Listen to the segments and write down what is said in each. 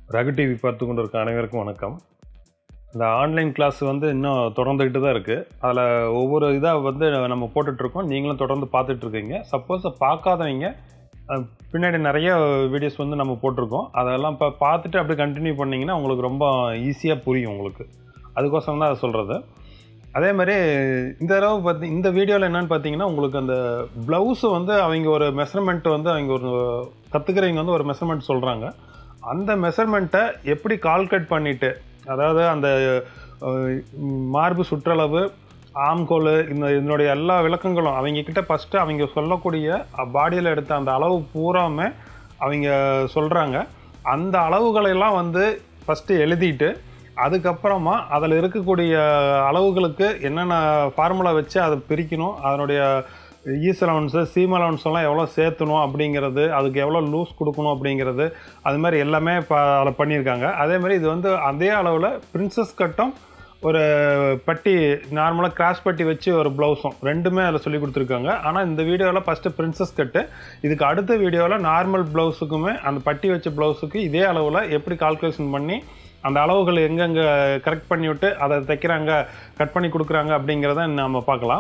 Raghu TV பார்த்து கொண்டு இருக்க அனைவருக்கும் வணக்கம் இந்த ஆன்லைன் கிளாஸ் வந்து இன்னும் தொடர்ந்துக்கிட்டு தான் இருக்குது அதில் ஒவ்வொரு இதாக வந்து நம்ம போட்டுட்ருக்கோம் நீங்களும் தொடர்ந்து பார்த்துட்ருக்கீங்க சப்போஸ் பார்க்காதவங்க அஹ், பின்னாடி நிறைய வீடியோஸ் வந்து நம்ம போட்டிருக்கோம் அதெல்லாம் இப்போ பார்த்துட்டு அப்படியே கண்டினியூ பண்ணிங்கன்னா உங்களுக்கு ரொம்ப ஈஸியாக புரியும் உங்களுக்கு அதுக்கோசரம் தான் அதை சொல்கிறது அதே மாதிரி இந்த தடவை பார்த்தி இந்த வீடியோவில் என்னென்னு பார்த்தீங்கன்னா உங்களுக்கு அந்த ப்ளவுஸு வந்து அவங்க ஒரு மெஷர்மெண்ட் வந்து அவங்க ஒரு கற்றுக்கிறவங்க வந்து ஒரு மெஷர்மெண்ட் சொல்கிறாங்க அந்த மெஷர்மெண்ட்டை எப்படி கால்குலேட் பண்ணிவிட்டு அதாவது அந்த அஹ், மார்பு சுற்றளவு ஆம்கோல் இந்த இதனுடைய எல்லா விளக்கங்களும் அவங்க கிட்ட ஃபஸ்ட்டு அவங்க சொல்லக்கூடிய பாடியில் எடுத்த அந்த அளவு பூராமே அவங்க சொல்கிறாங்க அந்த அளவுகளெல்லாம் வந்து ஃபஸ்ட்டு எழுதிட்டு அதுக்கப்புறமா அதில் இருக்கக்கூடிய அளவுகளுக்கு என்னென்ன ஃபார்முலா வச்சு அதை பிரிக்கணும் அதனுடைய ஈஸ் அலவன்ஸு சீம் அலவன்ஸ் எல்லாம் எவ்வளோ சேர்த்தணும் அப்படிங்கிறது அதுக்கு எவ்வளோ லூஸ் கொடுக்கணும் அப்படிங்கிறது அது மாதிரி எல்லாமே இப்போ அதில் பண்ணியிருக்காங்க அதே மாதிரி இது வந்து அதே அளவில் பிரின்சஸ் கட்டும் ஒரு பட்டி நார்மலாக கிராஸ் பட்டி வச்சு ஒரு ப்ளவுஸும் ரெண்டுமே அதில் சொல்லி கொடுத்துருக்காங்க ஆனால் இந்த வீடியோவில் ஃபஸ்ட்டு பிரின்சஸ் கட்டு இதுக்கு அடுத்த வீடியோவில் நார்மல் ப்ளவுஸுக்குமே அந்த பட்டி வச்ச ப்ளவுஸுக்கு இதே அளவில் எப்படி கால்குலேஷன் பண்ணி அந்த அளவுகள் எங்கெங்கே கரெக்ட் பண்ணி விட்டு அதை தைக்கிறாங்க கட் பண்ணி கொடுக்குறாங்க அப்படிங்கிறத நம்ம பார்க்கலாம்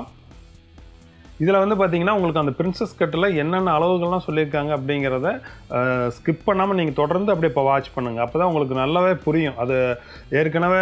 இதில் வந்து பார்த்தீங்கன்னா உங்களுக்கு அந்த பிரின்சஸ் கட்டில் என்னென்ன அளவுகள்லாம் சொல்லியிருக்காங்க அப்படிங்கிறத ஸ்கிப் பண்ணாமல் நீங்கள் தொடர்ந்து அப்படியே இப்போ வாட்ச் பண்ணுங்கள் அப்போ தான் உங்களுக்கு நல்லாவே புரியும் அது ஏற்கனவே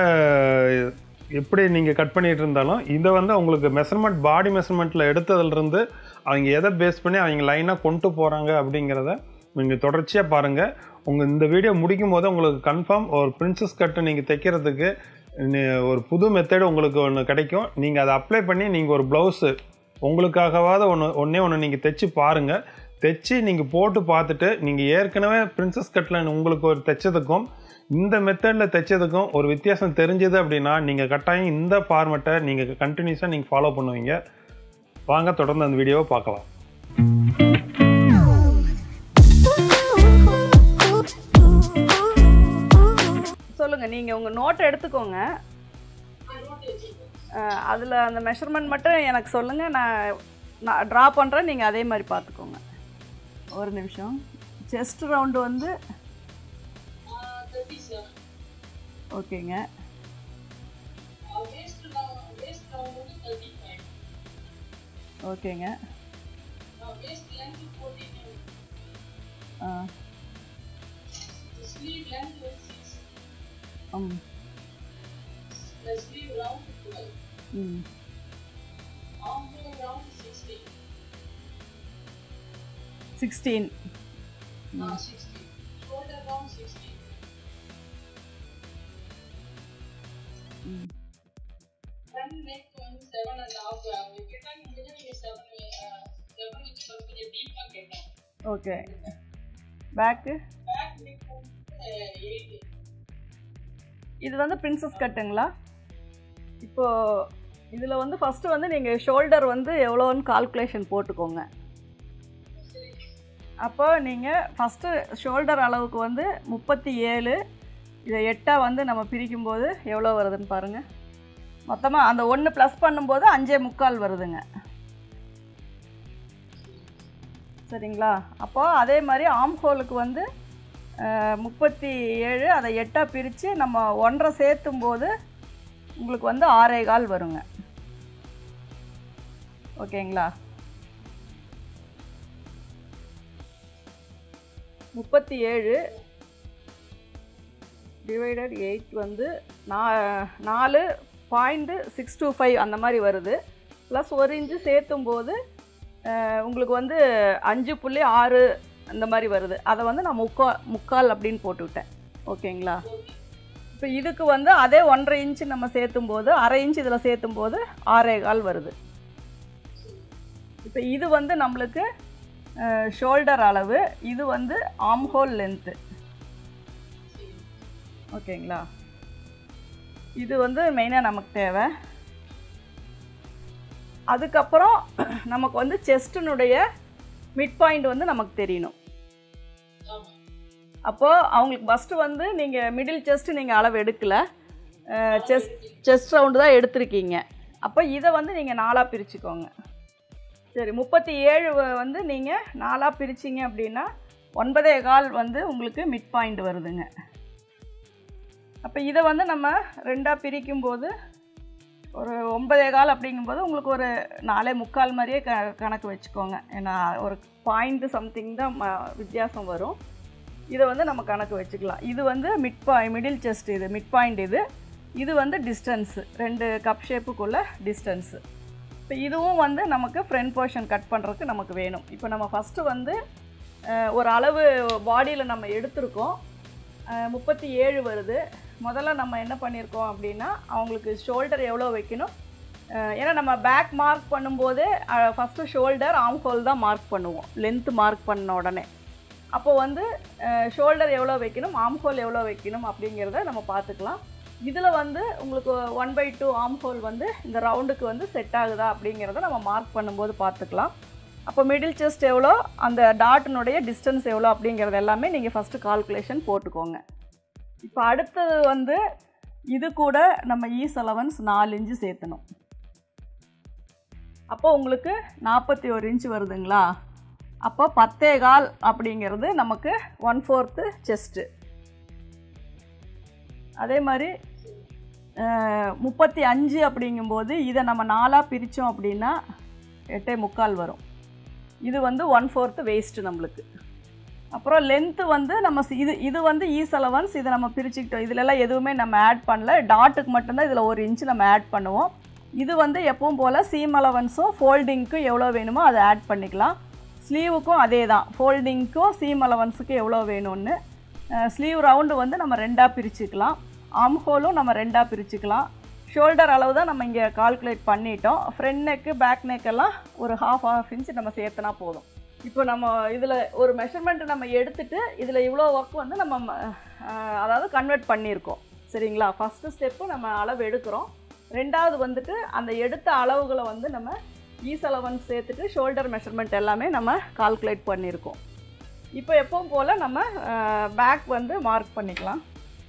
எப்படி நீங்கள் கட் பண்ணிட்டு இருந்தாலும் இதை வந்து உங்களுக்கு மெஷர்மெண்ட் பாடி மெஷர்மெண்ட்டில் எடுத்ததுலேருந்து அவங்க எதை பேஸ் பண்ணி அவங்க லைனாக கொண்டு போகிறாங்க அப்படிங்கிறத நீங்கள் தொடர்ச்சியாக பாருங்கள் உங்கள் இந்த வீடியோ முடிக்கும் போது உங்களுக்கு கன்ஃபார்ம் ஒரு பிரின்சஸ் கட்டு நீங்கள் தைக்கிறதுக்கு நி- ஒரு புது மெத்தடு உங்களுக்கு ஒன்று கிடைக்கும் நீங்கள் அதை அப்ளை பண்ணி நீங்கள் ஒரு ப்ளவுஸு உங்களுக்காகவாவது ஒன்று ஒன்றே ஒன்று நீங்கள் தைச்சு பாருங்கள் தைச்சு நீங்கள் போட்டு பார்த்துட்டு நீங்கள் ஏற்கனவே பிரின்சஸ் கட்டில் உங்களுக்கு ஒரு தைச்சதுக்கும் இந்த மெத்தடில் தைச்சதுக்கும் ஒரு வித்தியாசம் தெரிஞ்சது அப்படின்னா நீங்கள் கட்டாயம் இந்த ஃபார்மெட்டை நீங்கள் கண்டினியூஸாக நீங்கள் ஃபாலோ பண்ணுவீங்க வாங்க தொடர்ந்து அந்த வீடியோவை பார்க்கலாம் சொல்லுங்க நீங்க உங்க நோட்டை எடுத்துக்கோங்க அஹ், அதுல அந்த மெஷர்மெண்ட் மட்டும் எனக்கு சொல்லுங்க நான் நான் ட்ரா பண்றேன் நீங்க அதே மாதிரி பார்த்துக்கோங்க ஒரு நிமிஷம் செஸ்ட் ரவுண்டு வந்து ஓகேங்க ஓகேங்க ஆ ம் ம் சிக்ஸ்டீன் ம் ஓகே பேக்கு இது வந்து பிரின்சஸ் கட்டுங்களா இப்போ இதில் வந்து ஃபஸ்ட்டு வந்து நீங்கள் ஷோல்டர் வந்து எவ்வளோன்னு கால்குலேஷன் போட்டுக்கோங்க அப்போ நீங்கள் ஃபஸ்ட்டு ஷோல்டர் அளவுக்கு வந்து முப்பத்தி ஏழு இதை எட்டாக வந்து நம்ம பிரிக்கும்போது எவ்வளோ வருதுன்னு பாருங்கள் மொத்தமாக அந்த ஒன்று ப்ளஸ் பண்ணும்போது அஞ்சே முக்கால் வருதுங்க சரிங்களா அப்போது அதே மாதிரி ஆம் ஹோலுக்கு வந்து அஹ், முப்பத்தி ஏழு அதை எட்டாக பிரித்து நம்ம ஒன்றரை சேர்த்தும் போது உங்களுக்கு வந்து ஆறே கால் வருங்க ஓகேங்களா முப்பத்தி ஏழு டிவைடட் எயிட் வந்து நா நாலு பாயிண்ட்டு சிக்ஸ் டூ ஃபைவ் அந்த மாதிரி வருது ப்ளஸ் ஒரு இன்ச்சு சேர்த்தும் போது அஹ், உங்களுக்கு வந்து அஞ்சு புள்ளி ஆறு அந்த மாதிரி வருது அதை வந்து நான் முக்கா முக்கால் அப்படின்னு போட்டுவிட்டேன் ஓகேங்களா இப்போ இதுக்கு வந்து அதே ஒன்றரை இன்ச்சு நம்ம சேர்த்தும் போது அரை இன்ச் இதில் சேர்த்தும் போது ஆறே கால் வருது இப்போ இது வந்து நம்மளுக்கு ஷோல்டர் அளவு இது வந்து ஆம்ஹோல் லென்த்து ஓகேங்களா இது வந்து மெயினாக நமக்கு தேவை அதுக்கப்புறம் நமக்கு வந்து செஸ்டினுடைய மிட் பாயிண்ட் வந்து நமக்கு தெரியணும் அப்போது அவங்களுக்கு ஃபஸ்ட்டு வந்து நீங்கள் மிடில் செஸ்ட் நீங்கள் அளவு எடுக்கலை செஸ்ட் செஸ்ட் ரவுண்டு தான் எடுத்திருக்கீங்க அப்போ இதை வந்து நீங்கள் நாலாக பிரிச்சுக்கோங்க சரி முப்பத்தி ஏழு வந்து நீங்கள் நாலாக பிரிச்சிங்க அப்படின்னா ஒன்பதே கால் வந்து உங்களுக்கு மிட் பாயிண்ட் வருதுங்க அப்போ இதை வந்து நம்ம ரெண்டாக பிரிக்கும்போது ஒரு ஒன்பதே கால் அப்படிங்கும்போது உங்களுக்கு ஒரு நாலே முக்கால் மாதிரியே க கணக்கு வச்சுக்கோங்க ஏன்னா ஒரு பாயிண்ட் சம்திங் தான் ம வித்தியாசம் வரும் இதை வந்து நம்ம கணக்கு வச்சுக்கலாம் இது வந்து மிட் பாய் மிடில் செஸ்ட் இது மிட் பாயிண்ட் இது இது வந்து டிஸ்டன்ஸு ரெண்டு கப் ஷேப்புக்குள்ள டிஸ்டன்ஸு இப்போ இதுவும் வந்து நமக்கு ஃப்ரண்ட் போர்ஷன் கட் பண்ணுறதுக்கு நமக்கு வேணும் இப்போ நம்ம ஃபஸ்ட்டு வந்து அஹ், ஒரு அளவு பாடியில் நம்ம எடுத்திருக்கோம் அஹ், முப்பத்தி ஏழு வருது முதல்ல நம்ம என்ன பண்ணியிருக்கோம் அப்படின்னா அவங்களுக்கு ஷோல்டர் எவ்வளோ வைக்கணும் அஹ், ஏன்னா நம்ம பேக் மார்க் பண்ணும்போது ஃபஸ்ட்டு ஷோல்டர் ஆம் ஹோல் தான் மார்க் பண்ணுவோம் லென்த் மார்க் பண்ண உடனே அப்போ வந்து ஷோல்டர் எவ்வளோ வைக்கணும் ஆம் ஹோல் எவ்வளோ வைக்கணும் அப்படிங்கிறத நம்ம பார்த்துக்கலாம் இதில் வந்து உங்களுக்கு one by two arm hole வந்து இந்த ரவுண்டுக்கு வந்து செட் ஆகுதா அப்படிங்கிறத நம்ம மார்க் பண்ணும்போது பார்த்துக்கலாம் அப்போ மிடில் செஸ்ட் எவ்வளோ அந்த டாட்டினுடைய டிஸ்டன்ஸ் எவ்வளோ அப்படிங்கிறது எல்லாமே நீங்கள் ஃபஸ்ட்டு கால்குலேஷன் போட்டுக்கோங்க இப்போ அடுத்தது வந்து இது கூட நம்ம ஈஸ் அலவன்ஸ் நாலு இன்ச்சு சேர்த்தணும் அப்போ உங்களுக்கு நாற்பத்தி ஒரு இன்ச்சு வருதுங்களா அப்போ பத்தே கால் அப்படிங்கிறது நமக்கு ஒன் ஃபோர்த்து செஸ்ட்டு அதே மாதிரி அஹ், முப்பத்தி அஞ்சு அப்படிங்கும்போது இதை நம்ம நாலாக பிரித்தோம் அப்படின்னா எட்டே முக்கால் வரும் இது வந்து ஒன் ஃபோர்த்து வேஸ்ட்டு நம்மளுக்கு அப்புறம் லென்த்து வந்து நம்ம சி- இது இது வந்து ஈஸ் அலவன்ஸ் இதை நம்ம பிரிச்சுக்கிட்டோம் இதுலலாம் எதுவுமே நம்ம ஆட் பண்ணல டாட்டுக்கு மட்டும்தான் இதில் ஒரு இன்ச்சு நம்ம ஆட் பண்ணுவோம் இது வந்து எப்பவும் போல் சீம் அலவன்ஸும் ஃபோல்டிங்க்கும் எவ்வளோ வேணுமோ அதை ஆட் பண்ணிக்கலாம் ஸ்லீவுக்கும் அதே தான் ஃபோல்டிங்க்கும் சீம் அலவன்ஸுக்கும் எவ்வளோ வேணும்னு ஸ்லீவ் ரவுண்டு வந்து நம்ம ரெண்டாக பிரிச்சுக்கலாம் ஆம் ஹோலும் நம்ம ரெண்டாக பிரிச்சுக்கலாம் ஷோல்டர் அளவு தான் நம்ம இங்கே கால்குலேட் பண்ணிட்டோம் ஃப்ரண்ட் நெக்கு பேக் நெக் எல்லாம் ஒரு ஹாஃப் ஹாஃப் இன்ச் நம்ம சேர்த்தனா போதும் இப்போ நம்ம இதில் ஒரு மெஷர்மெண்ட் நம்ம எடுத்துட்டு இதில் இவ்வளோ ஒர்க் வந்து நம்ம ம- அஹ், அதாவது கன்வெர்ட் பண்ணியிருக்கோம் சரிங்களா ஃபஸ்ட்டு ஸ்டெப்பு நம்ம அளவு எடுக்கிறோம் ரெண்டாவது வந்துட்டு அந்த எடுத்த அளவுகளை வந்து நம்ம ஈஸ் அலவன்ஸ் சேர்த்துட்டு ஷோல்டர் மெஷர்மெண்ட் எல்லாமே நம்ம கால்குலேட் பண்ணியிருக்கோம் இப்போ எப்பவும் போல் நம்ம பேக் வந்து மார்க் பண்ணிக்கலாம்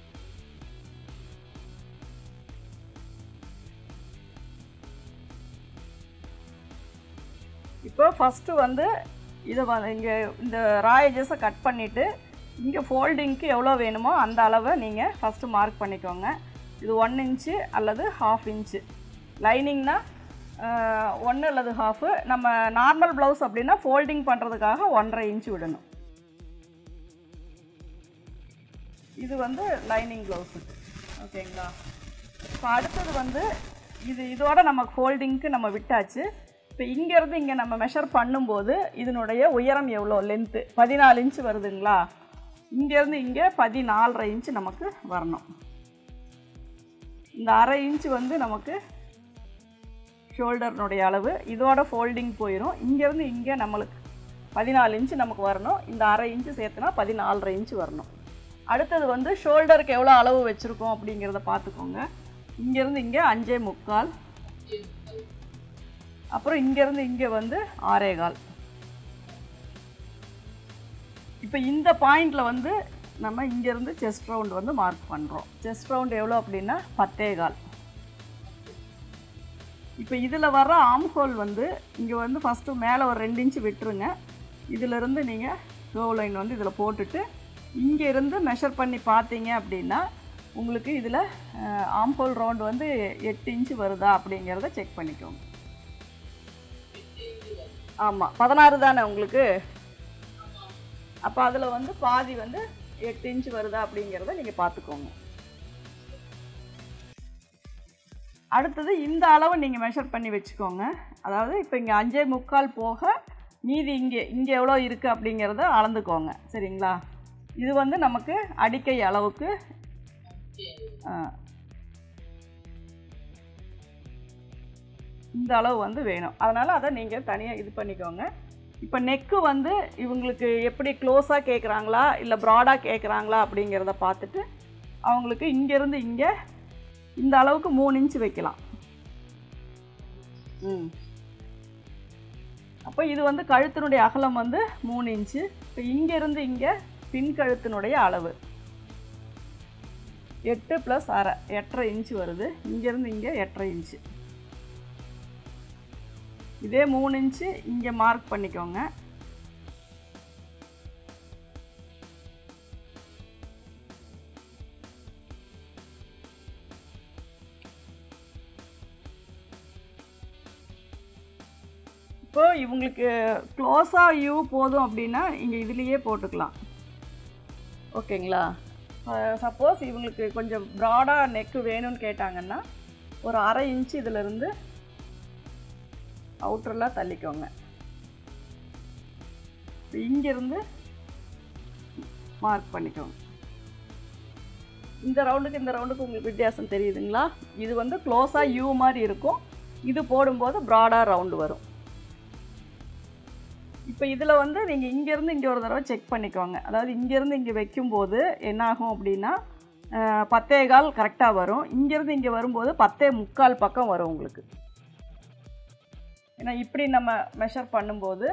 இப்போ ஃபஸ்ட்டு வந்து இதை வந்து இங்கே இந்த ராயஜஸை கட் பண்ணிவிட்டு இங்கே ஃபோல்டிங்க்கு எவ்வளோ வேணுமோ அந்த அளவை நீங்கள் ஃபஸ்ட்டு மார்க் பண்ணிக்கோங்க இது ஒன் இன்ச்சு அல்லது ஹாஃப் இன்ச்சு லைனிங்னா ஒன்று அல்லது ஹாஃபு நம்ம நார்மல் ப்ளவுஸ் அப்படின்னா ஃபோல்டிங் பண்ணுறதுக்காக ஒன்றரை இன்ச்சு விடணும் இது வந்து லைனிங் ப்ளவுஸுக்கு ஓகேங்களா இப்போ அடுத்தது வந்து இது இதோட நம்ம ஃபோல்டிங்க்கு நம்ம விட்டாச்சு இப்போ இங்கேருந்து இங்கே நம்ம மெஷர் பண்ணும்போது இதனுடைய உயரம் எவ்வளோ லென்த்து பதினாலு இன்ச்சு வருதுங்களா இங்கேருந்து இங்கே பதினாலரை இன்ச்சு நமக்கு வரணும் இந்த அரை இன்ச்சு வந்து நமக்கு ஷோல்டர்னுடைய அளவு இதோட ஃபோல்டிங் போயிடும் இங்கேருந்து இங்கே நம்மளுக்கு பதினாலு இன்ச்சு நமக்கு வரணும் இந்த அரை இன்ச்சு சேர்த்துனா பதினாலரை இன்ச்சு வரணும் அடுத்தது வந்து ஷோல்டருக்கு எவ்வளோ அளவு வச்சுருக்கோம் அப்படிங்கிறத பார்த்துக்கோங்க இங்கேருந்து இங்கே அஞ்சே முக்கால் அப்புறம் இங்கேருந்து இங்கே வந்து ஆறே கால் இப்போ இந்த பாயிண்டில் வந்து நம்ம இங்கேருந்து செஸ்ட் ரவுண்ட் வந்து மார்க் பண்ணுறோம் செஸ்ட் ரவுண்ட் எவ்வளோ அப்படின்னா பத்தே கால் இப்போ இதில் வர்ற ஆம் ஹோல் வந்து இங்கே வந்து ஃபஸ்ட்டு மேலே ஒரு ரெண்டு இன்ச்சு விட்டுருங்க இதிலிருந்து நீங்கள் கோ லைன் வந்து இதில் போட்டுட்டு இங்கே இருந்து மெஷர் பண்ணி பார்த்தீங்க அப்படின்னா உங்களுக்கு இதில் ஆம் ஹோல் ரவுண்ட் வந்து எட்டு இன்ச்சு வருதா அப்படிங்கிறத செக் பண்ணிக்கோங்க ஆமாம் பதினாறு தானே உங்களுக்கு அப்போ அதில் வந்து பாதி வந்து எட்டு இன்ச்சு வருதா அப்படிங்கிறத நீங்கள் பார்த்துக்கோங்க அடுத்தது இந்த அளவை நீங்கள் மெஷர் பண்ணி வச்சுக்கோங்க அதாவது இப்போ இங்கே அஞ்சே முக்கால் போக மீதி இங்கே இங்கே எவ்வளோ இருக்குது அப்படிங்கிறத அளந்துக்கோங்க சரிங்களா இது வந்து நமக்கு அடிக்கை அளவுக்கு ஆ, இந்த அளவு வந்து வேணும் அதனால் அதை நீங்கள் தனியாக இது பண்ணிக்கோங்க இப்போ நெக்கு வந்து இவங்களுக்கு எப்படி க்ளோஸாக கேட்குறாங்களா இல்லை ப்ராடாக கேட்குறாங்களா அப்படிங்கிறத பார்த்துட்டு அவங்களுக்கு இங்கேருந்து இங்கே இந்த அளவுக்கு மூணு இன்ச்சு வைக்கலாம் ம் அப்போ இது வந்து கழுத்தினுடைய அகலம் வந்து மூணு இன்ச்சு இப்போ இங்கேருந்து இங்கே பின் கழுத்தினுடைய அளவு எட்டு ப்ளஸ் அரை எட்டரை இன்ச்சு வருது இங்கேருந்து இங்கே எட்டரை இன்ச்சு இதே மூணு இன்ச்சு இங்கே மார்க் பண்ணிக்கோங்க இப்போ இவங்களுக்கு க்ளோஸாக வியூ போதும் அப்படின்னா இங்கே இதுலேயே போட்டுக்கலாம் ஓகேங்களா சப்போஸ் இவங்களுக்கு கொஞ்சம் ப்ராடாக நெக்கு வேணும்னு கேட்டாங்கன்னா ஒரு அரை இன்ச்சு இதிலிருந்து அவுட்டரில் தள்ளிக்கோங்க இப்போ இங்கேருந்து மார்க் பண்ணிக்கோங்க இந்த ரவுண்டுக்கு இந்த ரவுண்டுக்கு உங்களுக்கு வித்தியாசம் தெரியுதுங்களா இது வந்து க்ளோஸாக யூ மாதிரி இருக்கும் இது போடும்போது ப்ராடாக ரவுண்டு வரும் இப்போ இதில் வந்து நீங்கள் இங்கேருந்து இங்கே ஒரு தடவை செக் பண்ணிக்கோங்க அதாவது இங்கேருந்து இங்கே வைக்கும்போது என்ன ஆகும் அப்படின்னா அஹ், பத்தே கால் கரெக்டாக வரும் இங்கேருந்து இங்கே வரும்போது பத்தே முக்கால் பக்கம் வரும் உங்களுக்கு ஏன்னா இப்படி நம்ம மெஷர் பண்ணும்போது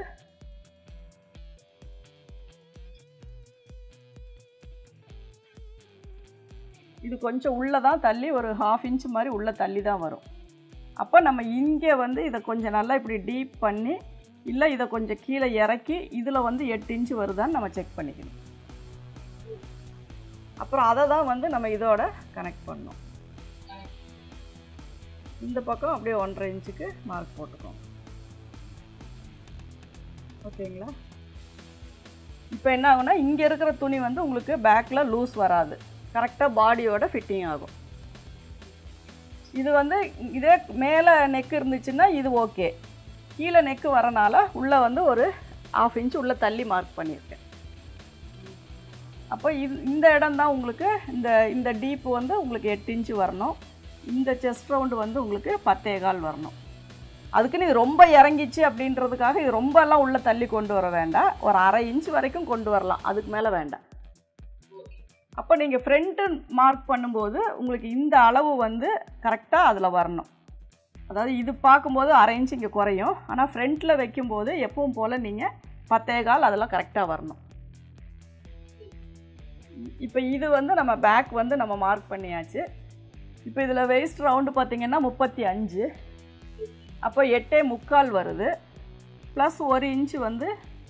இது கொஞ்சம் உள்ளே தான் தள்ளி ஒரு ஹாஃப் இன்ச் மாதிரி உள்ளே தள்ளி தான் வரும் அப்போ நம்ம இங்கே வந்து இதை கொஞ்சம் நல்லா இப்படி டீப் பண்ணி இல்லை இதை கொஞ்சம் கீழே இறக்கி இதில் வந்து எட்டு இன்ச்சு வருதான்னு நம்ம செக் பண்ணிக்கணும் அப்புறம் அதை தான் வந்து நம்ம இதோட கனெக்ட் பண்ணணும் இந்த பக்கம் அப்படியே ஒன்றரை இன்ச்சுக்கு மார்க் போட்டுக்கோங்க ஓகேங்களா இப்போ என்ன ஆகும்னா இங்கே இருக்கிற துணி வந்து உங்களுக்கு பேக்கில் லூஸ் வராது கரெக்டாக பாடியோட ஃபிட்டிங் ஆகும் இது வந்து இதே மேலே நெக் இருந்துச்சுன்னா இது ஓகே கீழே நெக்கு வரனால உள்ளே வந்து ஒரு ஆஃப் இன்ச் உள்ளே தள்ளி மார்க் பண்ணியிருக்கேன் அப்போ இது இந்த இடம் தான் உங்களுக்கு இந்த இந்த டீப்பு வந்து உங்களுக்கு எட்டு இன்ச்சு வரணும் இந்த செஸ்ட் ரவுண்டு வந்து உங்களுக்கு பத்தே கால் வரணும் அதுக்குன்னு இது ரொம்ப இறங்கிச்சு அப்படின்றதுக்காக இது ரொம்ப எல்லாம் உள்ளே தள்ளி கொண்டு வர வேண்டாம் ஒரு அரை இன்ச் வரைக்கும் கொண்டு வரலாம் அதுக்கு மேலே வேண்டாம் அப்போ நீங்கள் ஃப்ரண்ட்டு மார்க் பண்ணும்போது உங்களுக்கு இந்த அளவு வந்து கரெக்டாக அதில் வரணும் அதாவது இது பார்க்கும்போது அரை இன்ச் இங்கே குறையும் ஆனால் ஃப்ரண்ட்டில் வைக்கும்போது எப்பவும் போல் நீங்கள் பத்தே கால் அதெல்லாம் கரெக்டாக வரணும் இப்போ இது வந்து நம்ம பேக் வந்து நம்ம மார்க் பண்ணியாச்சு இப்போ இதில் வெயிஸ்ட் ரவுண்டு பார்த்தீங்கன்னா முப்பத்தி அஞ்சு அப்போ எட்டே முக்கால் வருது ப்ளஸ் ஒரு இன்ச்சு வந்து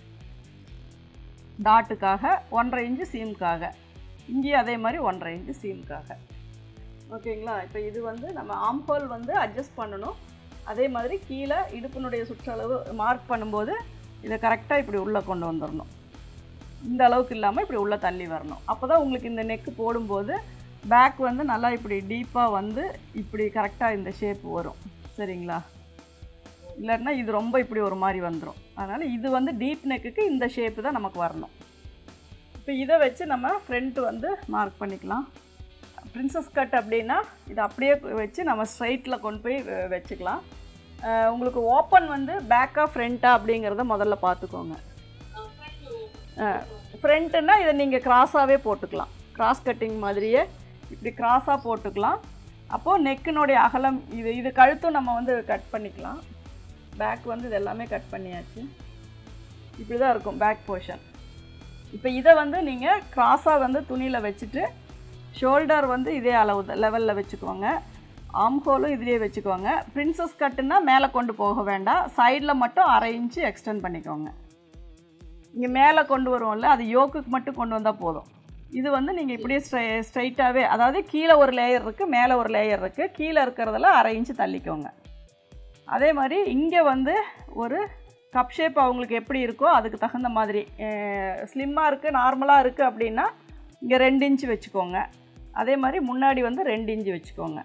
டாட்டுக்காக ஒன்றரை இன்ச்சு சீமுக்காக இங்கேயும் அதே மாதிரி ஒன்றரை இன்ச்சு சீமுக்காக ஓகேங்களா இப்போ இது வந்து நம்ம ஆம்ஹோல் வந்து அட்ஜஸ்ட் பண்ணணும் அதே மாதிரி கீழே இடுப்பினுடைய சுற்றளவு மார்க் பண்ணும்போது இதை கரெக்டாக இப்படி உள்ளே கொண்டு வந்துடணும் இந்த அளவுக்கு இல்லாமல் இப்படி உள்ளே தள்ளி வரணும் அப்போ தான் உங்களுக்கு இந்த நெக்கு போடும்போது பேக் வந்து நல்லா இப்படி டீப்பாக வந்து இப்படி கரெக்டாக இந்த ஷேப் வரும் சரிங்களா இல்லைன்னா இது ரொம்ப இப்படி ஒரு மாதிரி வந்துடும் அதனால் இது வந்து டீப் நெக்குக்கு இந்த ஷேப்பு தான் நமக்கு வரணும் இப்போ இதை வச்சு நம்ம ஃப்ரண்ட் வந்து மார்க் பண்ணிக்கலாம் பிரின்சஸ் கட் அப்படின்னா இதை அப்படியே வச்சு நம்ம ஸ்ட்ரைட்டில் கொண்டு போய் வெ- வச்சுக்கலாம் அஹ் உங்களுக்கு ஓப்பன் வந்து பேக்கா ஃப்ரண்ட்டா அப்படிங்கிறத முதல்ல பார்த்துக்கோங்க ஃப்ரண்ட்டுன்னா இதை நீங்கள் கிராஸாகவே போட்டுக்கலாம் கிராஸ் கட்டிங் மாதிரியே இப்படி கிராஸாக போட்டுக்கலாம் அப்போது நெக்கினுடைய அகலம் இது இது கழுத்தும் நம்ம வந்து கட் பண்ணிக்கலாம் பேக் வந்து இது எல்லாமே கட் பண்ணியாச்சு இப்படி தான் இருக்கும் பேக் போர்ஷன் இப்போ இதை வந்து நீங்கள் கிராஸாக வந்து துணியில் வச்சுட்டு ஷோல்டர் வந்து இதே அளவு லெவலில் வச்சுக்கோங்க ஆம்ஹோலும் இதுலேயே வச்சுக்கோங்க பிரின்சஸ் கட்டுன்னா மேலே கொண்டு போக வேண்டாம் சைடில் மட்டும் அரை இன்ச்சு எக்ஸ்டெண்ட் பண்ணிக்கோங்க இங்கே மேலே கொண்டு வருவோம்ல அது யோக்குக்கு மட்டும் கொண்டு வந்தால் போதும் இது வந்து நீங்கள் இப்படியே ஸ்ட்ரை ஸ்ட்ரைட்டாகவே அதாவது கீழே ஒரு லேயர் இருக்குது மேலே ஒரு லேயர் இருக்குது கீழே இருக்கிறதுல அரை இன்ச்சு தள்ளிக்கோங்க அதே மாதிரி இங்கே வந்து ஒரு கப் ஷேப் அவங்களுக்கு எப்படி இருக்கோ அதுக்கு தகுந்த மாதிரி ஸ்லிம்மாக இருக்குது நார்மலாக இருக்குது அப்படின்னா இங்கே ரெண்டு இன்ச்சு வச்சுக்கோங்க அதே மாதிரி முன்னாடி வந்து ரெண்டு இன்ச்சு வச்சுக்கோங்க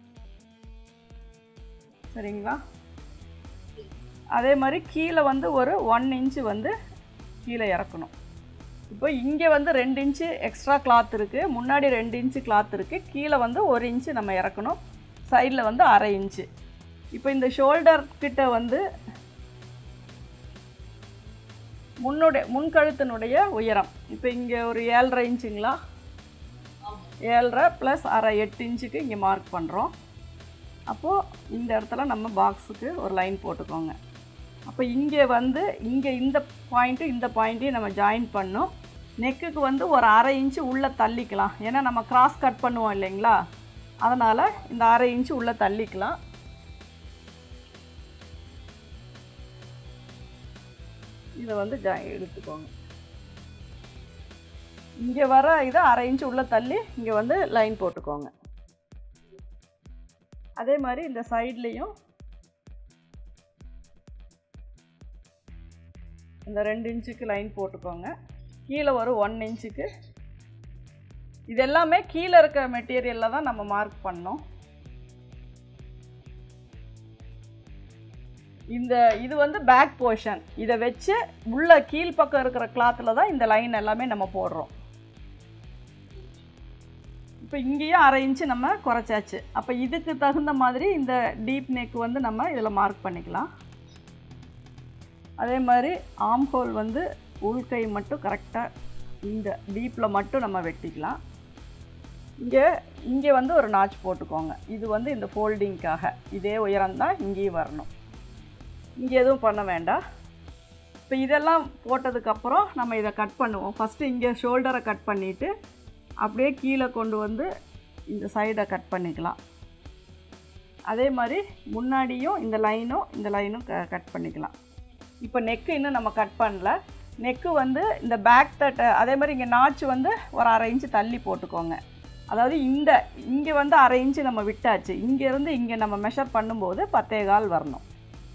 சரிங்களா அதே மாதிரி கீழே வந்து ஒரு ஒன் இன்ச்சு வந்து கீழே இறக்கணும் இப்போ இங்கே வந்து ரெண்டு இன்ச்சு எக்ஸ்ட்ரா கிளாத் இருக்குது முன்னாடி ரெண்டு இன்ச்சு கிளாத் இருக்குது கீழே வந்து ஒரு இன்ச்சு நம்ம இறக்கணும் சைடில் வந்து அரை இன்ச்சு இப்போ இந்த ஷோல்டர் கிட்ட வந்து முன்னுடைய முன்கழுத்தினுடைய உயரம் இப்போ இங்கே ஒரு ஏழரை இன்ச்சுங்களா ஏழரை ப்ளஸ் அரை எட்டு இன்ச்சுக்கு இங்கே மார்க் பண்ணுறோம் அப்போது இந்த இடத்துல நம்ம பாக்ஸுக்கு ஒரு லைன் போட்டுக்கோங்க அப்போ இங்கே வந்து இங்கே இந்த பாயிண்ட்டு இந்த பாயிண்ட்டையும் நம்ம ஜாயின் பண்ணோம் நெக்குக்கு வந்து ஒரு அரை இன்ச்சு உள்ளே தள்ளிக்கலாம் ஏன்னா நம்ம கிராஸ் கட் பண்ணுவோம் இல்லைங்களா அதனால் இந்த அரை இன்ச்சு உள்ளே தள்ளிக்கலாம் இதை வந்து ஜா எடுத்துக்கோங்க இங்கே வர இதை அரை இன்ச்சு உள்ளே தள்ளி இங்கே வந்து லைன் போட்டுக்கோங்க அதே மாதிரி இந்த சைட்லேயும் இந்த ரெண்டு இன்ச்சுக்கு லைன் போட்டுக்கோங்க கீழே ஒரு ஒன் இன்ச்சுக்கு இது எல்லாமே கீழே இருக்க மெட்டீரியலில் தான் நம்ம மார்க் பண்ணோம் இந்த இது வந்து பேக் போர்ஷன் இதை வச்சு உள்ள கீழ்ப்பக்கம் இருக்கிற கிளாத்தில் தான் இந்த லைன் எல்லாமே நம்ம போடுறோம் இப்போ இங்கேயும் அரை இன்ச்சு நம்ம குறைச்சாச்சு அப்போ இதுக்கு தகுந்த மாதிரி இந்த டீப் நெக் வந்து நம்ம இதில் மார்க் பண்ணிக்கலாம் அதே மாதிரி ஆம் ஹோல் வந்து உள்கை மட்டும் கரெக்டாக இந்த டீப்பில் மட்டும் நம்ம வெட்டிக்கலாம் இங்கே இங்கே வந்து ஒரு நாச் போட்டுக்கோங்க இது வந்து இந்த ஃபோல்டிங்க்காக இதே உயரம் தான் இங்கேயும் வரணும் இங்கே எதுவும் பண்ண வேண்டாம் இப்போ இதெல்லாம் போட்டதுக்கப்புறம் நம்ம இதை கட் பண்ணுவோம் ஃபஸ்ட்டு இங்கே ஷோல்டரை கட் பண்ணிவிட்டு அப்படியே கீழே கொண்டு வந்து இந்த சைடை கட் பண்ணிக்கலாம் அதே மாதிரி முன்னாடியும் இந்த லைனும் இந்த லைனும் க கட் பண்ணிக்கலாம் இப்போ நெக்கு இன்னும் நம்ம கட் பண்ணல நெக்கு வந்து இந்த பேக் தட்டை அதே மாதிரி இங்கே நாச்சு வந்து ஒரு அரை இன்ச்சு தள்ளி போட்டுக்கோங்க அதாவது இந்த இங்கே வந்து அரை இன்ச்சு நம்ம விட்டாச்சு இங்கேருந்து இங்கே நம்ம மெஷர் பண்ணும்போது பத்தே கால் வரணும்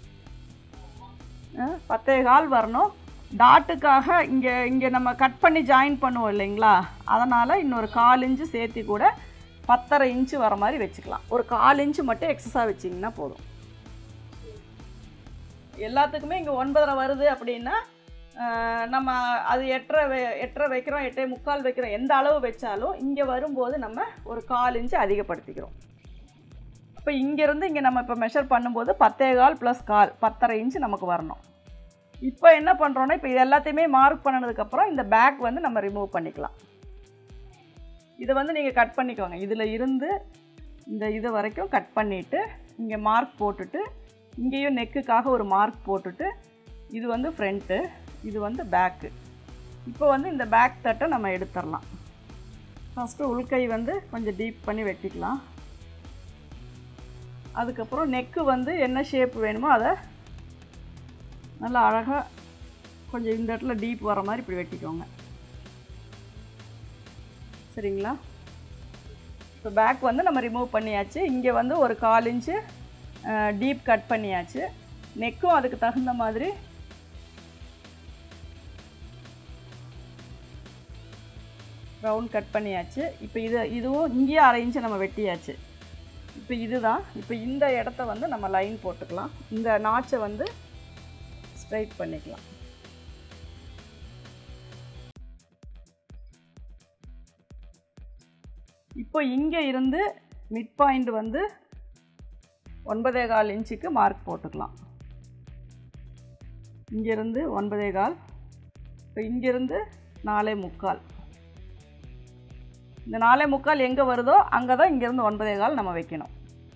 அஹ், பத்தே கால் வரணும் டாட்டுக்காக இங்கே இங்கே நம்ம கட் பண்ணி ஜாயின் பண்ணுவோம் இல்லைங்களா அதனால் இன்னொரு கால் இன்ச்சு சேர்த்து கூட பத்தரை இன்ச்சு வர மாதிரி வச்சுக்கலாம் ஒரு கால் இன்ச்சு மட்டும் எக்ஸஸாக வச்சிங்கன்னா போதும் எல்லாத்துக்குமே இங்கே ஒன்பதரை வருது அப்படின்னா அஹ், நம்ம அது எட்டரை வை எட்டரை வைக்கிறோம் எட்டே முக்கால் வைக்கிறோம் எந்த அளவு வச்சாலும் இங்கே வரும்போது நம்ம ஒரு கால் இன்ச்சு அதிகப்படுத்திக்கிறோம் இப்போ இங்கேருந்து இங்கே நம்ம இப்போ மெஷர் பண்ணும்போது பத்தே கால் ப்ளஸ் கால் பத்தரை இன்ச்சு நமக்கு வரணும் இப்போ என்ன பண்ணுறோன்னா இப்போ இது எல்லாத்தையுமே மார்க் பண்ணதுக்கப்புறம் இந்த பேக் வந்து நம்ம ரிமூவ் பண்ணிக்கலாம் இதை வந்து நீங்கள் கட் பண்ணிக்கோங்க இதில் இருந்து இந்த இது வரைக்கும் கட் பண்ணிவிட்டு இங்கே மார்க் போட்டுட்டு இங்கேயும் நெக்குக்காக ஒரு மார்க் போட்டுட்டு இது வந்து ஃப்ரண்ட்டு இது வந்து பேக்கு இப்போ வந்து இந்த பேக் தட்டை நம்ம எடுத்துடலாம் ஃபஸ்ட்டு உள்கை வந்து கொஞ்சம் டீப் பண்ணி வெட்டிக்கலாம் அதுக்கப்புறம் நெக்கு வந்து என்ன ஷேப் வேணுமோ அதை நல்லா அழகாக கொஞ்சம் இந்த இடத்துல டீப் வர மாதிரி இப்படி வெட்டிக்கோங்க சரிங்களா இப்போ பேக் வந்து நம்ம ரிமூவ் பண்ணியாச்சு இங்கே வந்து ஒரு கால் இன்ச்சு டீப் கட் பண்ணியாச்சு நெக்கும் அதுக்கு தகுந்த மாதிரி ரவுண்ட் கட் பண்ணியாச்சு இப்போ இது இதுவும் இங்கேயும் அரை இன்ச்சு நம்ம வெட்டியாச்சு இப்போ இதுதான் இப்போ இந்த இடத்த வந்து நம்ம லைன் போட்டுக்கலாம் இந்த நாச்சை வந்து ஸ்ட்ரைட் பண்ணிக்கலாம் இப்போ இங்கே இருந்து மிட் பாயிண்ட் வந்து ஒன்பதே கால் இன்ச்சுக்கு மார்க் போட்டுக்கலாம் இங்கேருந்து ஒன்பதே கால் இப்போ இங்கேருந்து நாலே முக்கால் இந்த நாலே முக்கால் எங்கே வருதோ அங்கே தான் இங்கேருந்து ஒன்பதே கால் நம்ம வைக்கணும்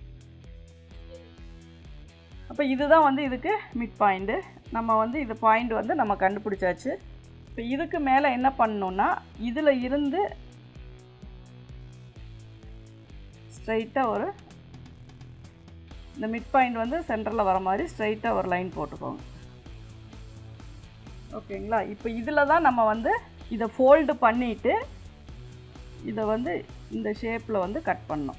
அப்போ இதுதான் வந்து இதுக்கு மிட் பாயிண்ட்டு நம்ம வந்து இது பாயிண்ட் வந்து நம்ம கண்டுபிடிச்சாச்சு இப்போ இதுக்கு மேலே என்ன பண்ணணுன்னா இதில் இருந்து ஸ்ட்ரைட்டாக ஒரு இந்த மிட் பாயிண்ட் வந்து சென்டரில் வர மாதிரி ஸ்ட்ரைட்டாக ஒரு லைன் போட்டுக்கோங்க ஓகேங்களா இப்போ இதில் தான் நம்ம வந்து இதை ஃபோல்டு பண்ணிவிட்டு இதை வந்து இந்த ஷேப்பில் வந்து கட் பண்ணோம்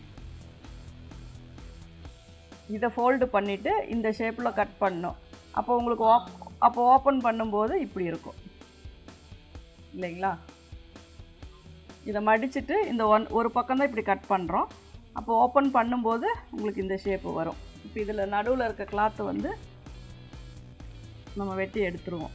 இதை ஃபோல்டு பண்ணிவிட்டு இந்த ஷேப்பில் கட் பண்ணோம் அப்போ உங்களுக்கு ஓப் அப்போ ஓப்பன் பண்ணும்போது இப்படி இருக்கும் இல்லைங்களா இதை மடிச்சுட்டு இந்த ஒன் ஒரு பக்கம் தான் இப்படி கட் பண்ணுறோம் அப்போ ஓப்பன் பண்ணும்போது உங்களுக்கு இந்த ஷேப்பு வரும் இப்போ இதில் நடுவில் இருக்க கிளாத்து வந்து நம்ம வெட்டி எடுத்துருவோம்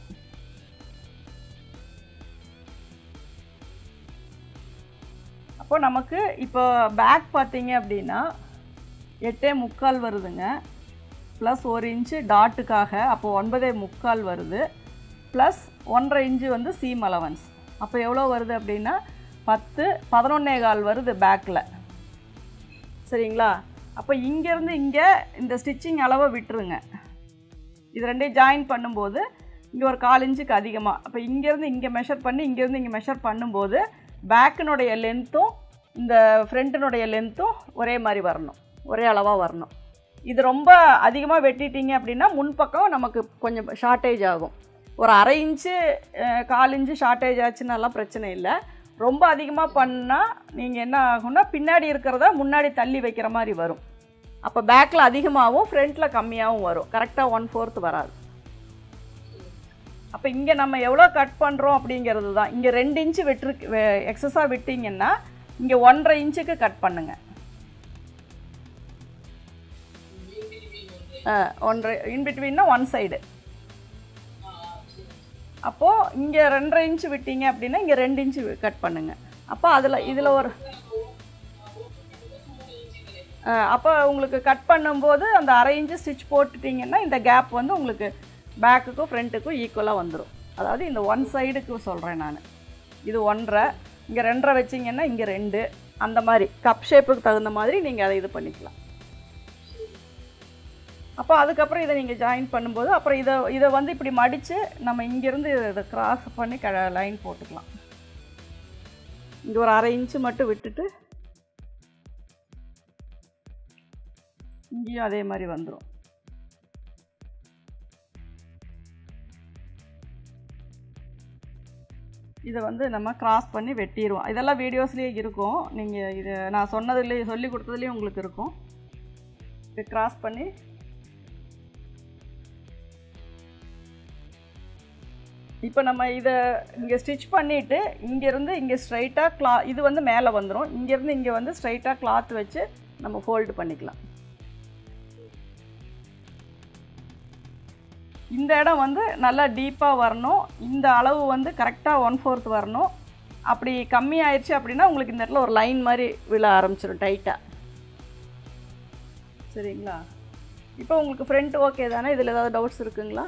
அப்போ நமக்கு இப்போ பேக் பார்த்தீங்க அப்படின்னா எட்டே முக்கால் வருதுங்க ப்ளஸ் ஒரு இன்ச்சு டாட்டுக்காக அப்போ ஒன்பதே முக்கால் வருது ப்ளஸ் ஒன்றரை இன்ச்சு வந்து சீம் அலவன்ஸ் அப்போ எவ்வளோ வருது அப்படின்னா பத்து பதினொன்னே கால் வருது பேக்கில் சரிங்களா அப்போ இங்கேருந்து இங்கே இந்த ஸ்டிச்சிங் அளவை விட்டுருங்க இது ரெண்டையும் ஜாயின் பண்ணும்போது இங்கே ஒரு கால் இன்ச்சுக்கு அதிகமாக அப்போ இங்கேருந்து இங்கே மெஷர் பண்ணி இங்கேருந்து இங்கே மெஷர் பண்ணும்போது பேக்கினுடைய லென்த்தும் இந்த ஃப்ரண்ட்டினுடைய லென்த்தும் ஒரே மாதிரி வரணும் ஒரே அளவாக வரணும் இது ரொம்ப அதிகமாக வெட்டிட்டீங்க அப்படின்னா முன்பக்கம் நமக்கு கொஞ்சம் ஷார்ட்டேஜ் ஆகும் ஒரு அரை இன்ச்சு அஹ், கால் இன்ச்சு ஷார்ட்டேஜ் ஆச்சுன்னாலாம் பிரச்சனை இல்லை ரொம்ப அதிகமாக பண்ணால் நீங்கள் என்ன ஆகும்னா பின்னாடி இருக்கிறத முன்னாடி தள்ளி வைக்கிற மாதிரி வரும் அப்போ பேக்கில் அதிகமாகவும் ஃப்ரண்ட்டில் கம்மியாகவும் வரும் கரெக்டாக ஒன் ஃபோர்த் வராது அப்போ இங்கே நம்ம எவ்வளோ கட் பண்ணுறோம் அப்படிங்கிறது தான் இங்கே ரெண்டு இன்ச்சு விட்டுருக்கு எக்ஸஸாக விட்டிங்கன்னா இங்கே ஒன்றரை இன்ச்சுக்கு கட் பண்ணுங்கள் ஒன்றரை இன் பிட்வீன்னா ஒன் சைடு அப்போது இங்கே ரெண்டரை இன்ச்சு விட்டீங்க அப்படின்னா இங்கே ரெண்டு இன்ச்சு கட் பண்ணுங்கள் அப்போ அதில் இதில் ஒரு அப்போ உங்களுக்கு கட் பண்ணும்போது அந்த அரை இன்ச்சு ஸ்டிச் போட்டுட்டிங்கன்னா இந்த கேப் வந்து உங்களுக்கு பேக்குக்கும் ஃப்ரண்ட்டுக்கும் ஈக்குவலாக வந்துடும் அதாவது இந்த ஒன் சைடுக்கு சொல்கிறேன் நான் இது ஒன்றரை இங்கே ரெண்டரை வச்சிங்கன்னா இங்கே ரெண்டு அந்த மாதிரி கப் ஷேப்புக்கு தகுந்த மாதிரி நீங்கள் அதை இது பண்ணிக்கலாம் அப்போ அதுக்கப்புறம் இதை நீங்கள் ஜாயின் பண்ணும்போது அப்புறம் இதை இதை வந்து இப்படி மடித்து நம்ம இங்கேருந்து இதை கிராஸ் பண்ணி க லைன் போட்டுக்கலாம் இங்கே ஒரு அரை இன்ச்சு மட்டும் விட்டுட்டு இங்கேயும் அதே மாதிரி வந்துடும் இதை வந்து நம்ம கிராஸ் பண்ணி வெட்டிடுவோம் இதெல்லாம் வீடியோஸ்லேயே இருக்கும் நீங்கள் இது நான் சொன்னதுலேயே சொல்லி கொடுத்ததுலேயும் உங்களுக்கு இருக்கும் இது கிராஸ் பண்ணி இப்போ நம்ம இதை இங்கே ஸ்டிச் பண்ணிவிட்டு இங்கேருந்து இங்கே ஸ்ட்ரைட்டாக கிளா இது வந்து மேலே வந்துடும் இங்கேருந்து இங்கே வந்து ஸ்ட்ரைட்டாக கிளாத் வச்சு நம்ம ஃபோல்டு பண்ணிக்கலாம் இந்த இடம் வந்து நல்லா டீப்பாக வரணும் இந்த அளவு வந்து கரெக்டாக ஒன் ஃபோர்த் வரணும் அப்படி கம்மி ஆயிடுச்சு அப்படின்னா உங்களுக்கு இந்த இடத்துல ஒரு லைன் மாதிரி விழ ஆரம்பிச்சிடும் டைட்டாக சரிங்களா இப்போ உங்களுக்கு ஃப்ரண்ட் ஓகே தானே இதில் ஏதாவது டவுட்ஸ் இருக்குங்களா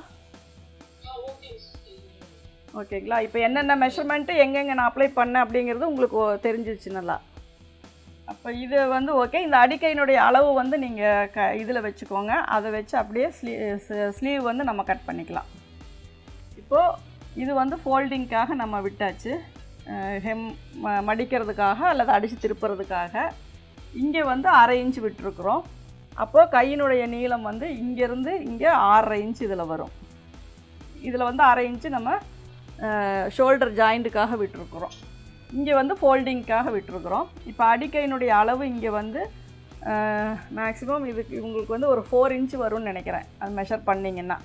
ஓகேங்களா இப்போ என்னென்ன மெஷர்மெண்ட்டு எங்கெங்கே நான் அப்ளை பண்ணேன் அப்படிங்கிறது உங்களுக்கு ஓ- தெரிஞ்சிருச்சு நல்லா அப்போ இது வந்து ஓகே இந்த அடிக்கையினுடைய அளவு வந்து நீங்கள் க இதில் வச்சுக்கோங்க அதை வச்சு அப்படியே ஸ்லீ ஸ்லீவ் வந்து நம்ம கட் பண்ணிக்கலாம் இப்போது இது வந்து ஃபோல்டிங்க்காக நம்ம விட்டாச்சு ஹெம் ம மடிக்கிறதுக்காக அல்லது அடித்து திருப்புறதுக்காக இங்கே வந்து அரை இன்ச் விட்டுருக்குறோம் அப்போது கையினுடைய நீளம் வந்து இங்கேருந்து இங்கே ஆறரை இன்ச் இதில் வரும் இதில் வந்து அரை இன்ச்சு நம்ம ஷோல்டர் ஜாயிண்ட்டுக்காக விட்டுருக்குறோம் இங்கே வந்து ஃபோல்டிங்க்காக விட்டுருக்குறோம் இப்போ அடிக்கையினுடைய அளவு இங்கே வந்து மேக்ஸிமம் இதுக்கு உங்களுக்கு வந்து ஒரு ஃபோர் இன்ச் வரும்னு நினைக்கிறேன் அது மெஷர் பண்ணிங்கன்னா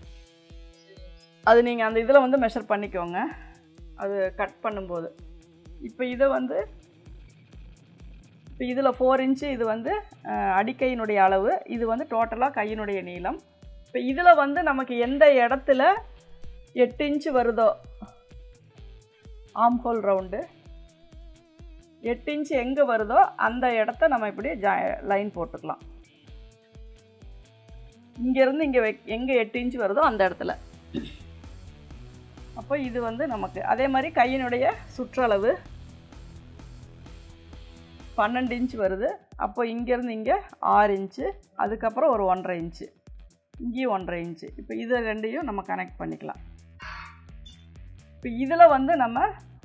அது நீங்கள் அந்த இதில் வந்து மெஷர் பண்ணிக்கோங்க அது கட் பண்ணும்போது இப்போ இதை வந்து இப்போ இதில் ஃபோர் இன்ச்சு இது வந்து அஹ், அடிக்கையினுடைய அளவு இது வந்து டோட்டலாக கையினுடைய நீளம் இப்போ இதில் வந்து நமக்கு எந்த இடத்துல எட்டு இன்ச்சு வருதோ ஆம் ஹோல் ரவுண்டு எட்டு இன்ச்சு எங்கே வருதோ அந்த இடத்த நம்ம இப்படி ஜா லைன் போட்டுக்கலாம் இங்கேருந்து இங்கே வை எங்கே எட்டு இன்ச்சு வருதோ அந்த இடத்துல அப்போ இது வந்து நமக்கு அதே மாதிரி கையினுடைய சுற்றளவு பன்னெண்டு இன்ச் வருது அப்போ இங்கேருந்து இங்கே ஆறு இன்ச்சு அதுக்கப்புறம் ஒரு ஒன்றரை இன்ச்சு இங்கேயும் ஒன்றரை இன்ச்சு இப்போ இது ரெண்டையும் நம்ம கனெக்ட் பண்ணிக்கலாம் இப்போ இதில் வந்து நம்ம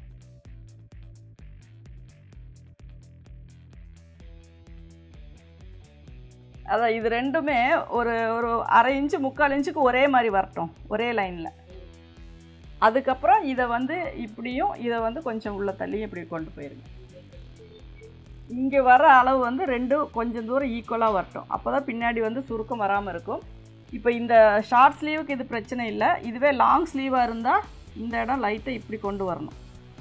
அதான் இது ரெண்டுமே ஒரு ஒரு அரை இன்ச்சு முக்கால் இன்ச்சுக்கு ஒரே மாதிரி வரட்டும் ஒரே லைனில் அதுக்கப்புறம் இதை வந்து இப்படியும் இதை வந்து கொஞ்சம் உள்ள தள்ளி இப்படி கொண்டு போயிருங்க இங்கே வர அளவு வந்து ரெண்டும் கொஞ்சம் தூரம் ஈக்குவலாக வரட்டும் அப்போ தான் பின்னாடி வந்து சுருக்கம் வராமல் இருக்கும் இப்போ இந்த ஷார்ட் ஸ்லீவுக்கு இது பிரச்சனை இல்லை இதுவே லாங் ஸ்லீவாக இருந்தால் இந்த இடம் லைட்டை இப்படி கொண்டு வரணும்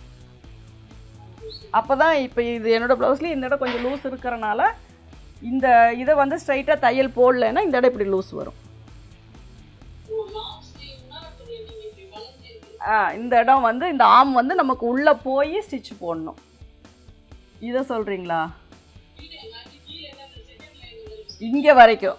அப்போ தான் இப்போ இது என்னோடய ப்ளவுஸ்லேயும் இந்த இடம் கொஞ்சம் லூஸ் இருக்கிறனால இந்த இதை வந்து ஸ்ட்ரைட்டாக தையல் போடலைன்னா இந்த இடம் இப்படி லூஸ் வரும் ஆ இந்த இடம் வந்து இந்த ஆம் வந்து நமக்கு உள்ளே போய் ஸ்டிச் போடணும் இதை சொல்கிறீங்களா இங்கே வரைக்கும்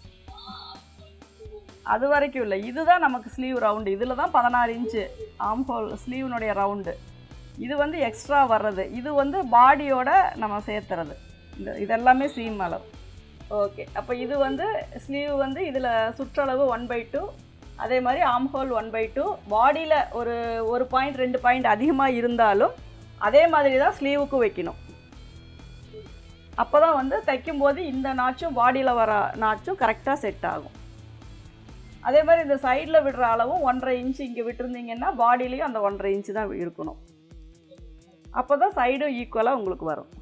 அது வரைக்கும் இல்லை இதுதான் நமக்கு ஸ்லீவ் ரவுண்டு இதில் தான் பதினாறு இன்ச்சு ஆம் ஹோல் ஸ்லீவ்னுடைய ரவுண்டு இது வந்து எக்ஸ்ட்ரா வர்றது இது வந்து பாடியோட நம்ம சேர்த்துறது இந்த இதெல்லாமே சீம் அளவு ஓகே அப்போ இது வந்து ஸ்லீவ் வந்து இதில் சுற்றளவு ஒன் பை டூ அதே மாதிரி ஆம் ஹோல் ஒன் பை டூ பாடியில் ஒரு ஒரு பாயிண்ட் ரெண்டு பாயிண்ட் அதிகமாக இருந்தாலும் அதே மாதிரி தான் ஸ்லீவுக்கும் வைக்கணும் அப்போ தான் வந்து தைக்கும்போது இந்த நாச்சும் பாடியில் வர நாச்சும் கரெக்டாக செட் ஆகும் அதே மாதிரி இந்த சைடில் விடுற அளவும் ஒன்றரை இன்ச்சு இங்கே விட்டுருந்தீங்கன்னா பாடியிலையும் அந்த ஒன்றரை இன்ச்சு தான் இருக்கணும் அப்போ தான் சைடும் ஈக்குவலாக உங்களுக்கு வரும்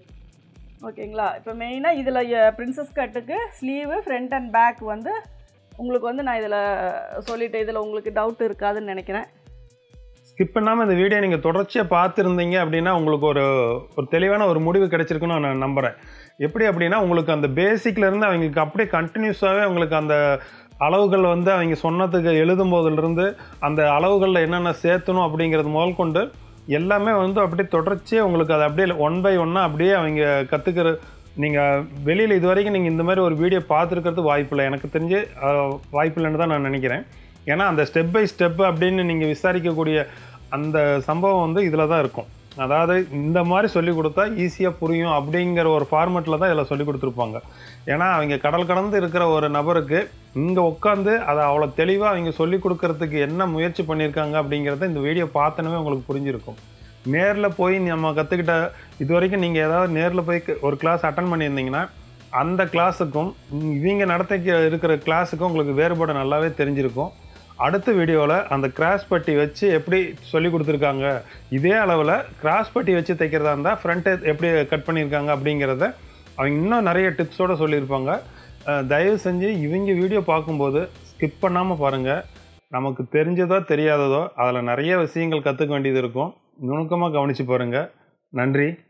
ஓகேங்களா இப்போ மெயினாக இதில் பிரின்சஸ் கட்டுக்கு ஸ்லீவு ஃப்ரண்ட் அண்ட் பேக் வந்து உங்களுக்கு வந்து நான் இதில் சொல்லிட்டேன் இதில் உங்களுக்கு டவுட் இருக்காதுன்னு நினைக்கிறேன் ஸ்கிப் பண்ணாமல் இந்த வீடியோ நீங்கள் தொடர்ச்சியாக பார்த்துருந்தீங்க அப்படின்னா உங்களுக்கு ஒரு ஒரு தெளிவான ஒரு முடிவு கிடைச்சிருக்குன்னு நான் நம்புகிறேன் எப்படி அப்படின்னா உங்களுக்கு அந்த பேசிக்ல இருந்து அவங்களுக்கு அப்படியே கண்டினியூஸாகவே உங்களுக்கு அந்த அளவுகள் வந்து அவங்க சொன்னதுக்கு எழுதும் போதிலிருந்து அந்த அளவுகளில் என்னென்ன சேர்த்தணும் அப்படிங்கிறது முதல் கொண்டு எல்லாமே வந்து அப்படியே தொடர்ச்சியாக உங்களுக்கு அது அப்படியே ஒன் பை ஒன்னாக அப்படியே அவங்க கற்றுக்கிற நீங்கள் வெளியில் இது வரைக்கும் நீங்கள் இந்த மாதிரி ஒரு வீடியோ பார்த்துருக்கிறது வாய்ப்பில்லை எனக்கு தெரிஞ்சு அஹ், வாய்ப்பில்லைன்னு தான் நான் நினைக்கிறேன் ஏன்னா அந்த ஸ்டெப் பை ஸ்டெப் அப்படின்னு நீங்கள் விசாரிக்கக்கூடிய அந்த சம்பவம் வந்து இதில் தான் இருக்கும் அதாவது இந்த மாதிரி சொல்லி கொடுத்தா ஈஸியாக புரியும் அப்படிங்கிற ஒரு ஃபார்மெட்டில் தான் இதில் சொல்லி கொடுத்துருப்பாங்க ஏன்னா அவங்க கடல் கடந்து இருக்கிற ஒரு நபருக்கு இங்கே உட்காந்து அதை அவ்வளோ தெளிவாக அவங்க சொல்லி கொடுக்கறதுக்கு என்ன முயற்சி பண்ணியிருக்காங்க அப்படிங்கிறத இந்த வீடியோ பார்த்தனவே உங்களுக்கு புரிஞ்சிருக்கும் நேரில் போய் நம்ம கற்றுக்கிட்ட இது வரைக்கும் நீங்கள் ஏதாவது நேரில் போய் க- ஒரு கிளாஸ் அட்டன் பண்ணியிருந்தீங்கன்னா அந்த கிளாஸுக்கும் இவங்க நடத்த இருக்கிற கிளாஸுக்கும் உங்களுக்கு வேறுபாடு நல்லாவே தெரிஞ்சிருக்கும் அடுத்த வீடியோவில் அந்த கிராஸ் பட்டி வச்சு எப்படி சொல்லி கொடுத்துருக்காங்க இதே அளவில் கிராஸ் பட்டி வச்சு தைக்கிறதா இருந்தால் ஃப்ரண்ட் எப்படி கட் பண்ணியிருக்காங்க அப்படிங்கிறத அவங்க இன்னும் நிறைய டிப்ஸோடு சொல்லியிருப்பாங்க அஹ் தயவு செஞ்சு இவங்க வீடியோ பார்க்கும்போது ஸ்கிப் பண்ணாமல் பாருங்கள் நமக்கு தெரிஞ்சதோ தெரியாததோ அதில் நிறைய விஷயங்கள் கற்றுக்க வேண்டியது இருக்கும் நுணுக்கமாக கவனித்து பாருங்கள் நன்றி